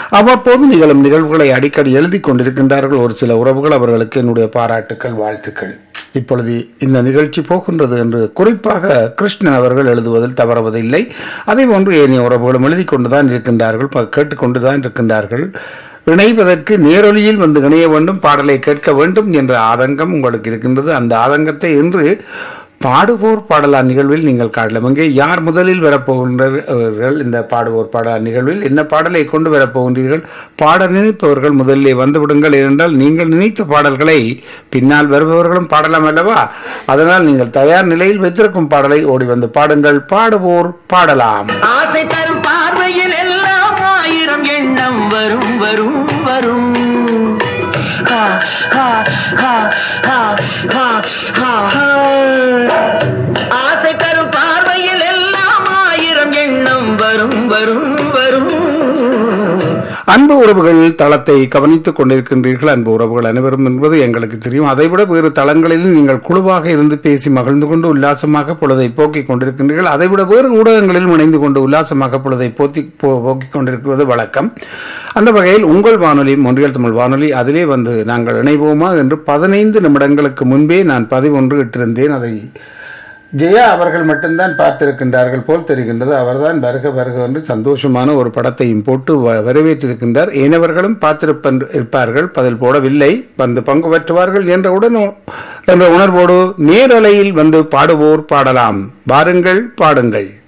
அவ்வப்போது நிகழும் நிகழ்வுகளை அடிக்கடி எழுதி கொண்டிருக்கின்றார்கள் ஒரு சில உறவுகள் அவர்களுக்கு என்னுடைய பாராட்டுக்கள் வாழ்த்துக்கள் இப்பொழுது இந்த நிகழ்ச்சி போகின்றது என்று குறிப்பாக கிருஷ்ணன் அவர்கள் எழுதுவதில் தவறுவதில்லை அதே போன்று ஏனைய உறவுகளும் எழுதி கொண்டுதான் இருக்கின்றார்கள் ப- கேட்டுக்கொண்டுதான் இருக்கின்றார்கள் இணைவதற்கு நேரொலியில் வந்து இணைய வேண்டும் பாடலை கேட்க வேண்டும் என்ற ஆதங்கம் உங்களுக்கு இருக்கின்றது அந்த ஆதங்கத்தை இன்று பாடுவோர் பாடலா நிகழ்வில் நீங்கள் காணலாம் இங்கே யார் முதலில் வரப்போகின்றீர்கள் இந்த பாடுவோர் பாடலா நிகழ்வில் என்ன பாடலை கொண்டு வரப்போகின்றீர்கள் பாட நினைப்பவர்கள் முதலிலே வந்து விடுங்கள் ஏனென்றால் நீங்கள் நினைத்த பாடல்களை பின்னால் வருபவர்களும் பாடலாம் அல்லவா அதனால் நீங்கள் தயார் நிலையில் வைத்திருக்கும் பாடலை ஓடி வந்து பாடுங்கள் பாடுவோர் பாடலாம் ஆசை தரும் பார்வையில் எல்லாம் ஆயிரம் எண்ணம் வரும் வரும் வரும் ஹா, ஹா, ஹா, ஹா, ஹா, ஹா, ஹா. ஆசை தரும் பார்வையில் எல்லாம் ஆயிரம் எண்ணம் வரும் வரும் வரும் அன்பு உறவுகள் தளத்தை கவனித்துக் கொண்டிருக்கின்றீர்கள் அன்பு உறவுகள் அனைவரும் என்பது எங்களுக்கு தெரியும் அதைவிட வேறு தளங்களிலும் நீங்கள் குழுவாக இருந்து பேசி மகிழ்ந்து கொண்டு உல்லாசமாக பொழுதை போக்கிக் கொண்டிருக்கின்றீர்கள் அதைவிட வேறு ஊடகங்களிலும் இணைந்து கொண்டு உல்லாசமாக பொழுதை போத்தி போ- போக்கிக் கொண்டிருக்கிறது வழக்கம் அந்த வகையில் உங்கள் வானொலி ஒன்றியல் தமிழ் வானொலி அதிலே வந்து நாங்கள் இணைவோமா என்று பதினைந்து நிமிடங்களுக்கு முன்பே நான் பதிவொன்று இட்டிருந்தேன் அதை ஜெயா அவர்கள் மட்டும்தான் பார்த்திருக்கின்றார்கள் போல் தெரிகின்றது அவர்தான் வருக வருக என்று சந்தோஷமான ஒரு படத்தையும் போட்டு வ- வரவேற்றிருக்கின்றார் ஏனவர்களும் பார்த்திருப்பன் இருப்பார்கள் பதில் போடவில்லை வந்து பங்கு பெற்றுவார்கள் என்ற உடனே என்ற உணர்வோடு நேரலையில் வந்து பாடுவோர் பாடலாம் வாருங்கள் பாடுங்கள்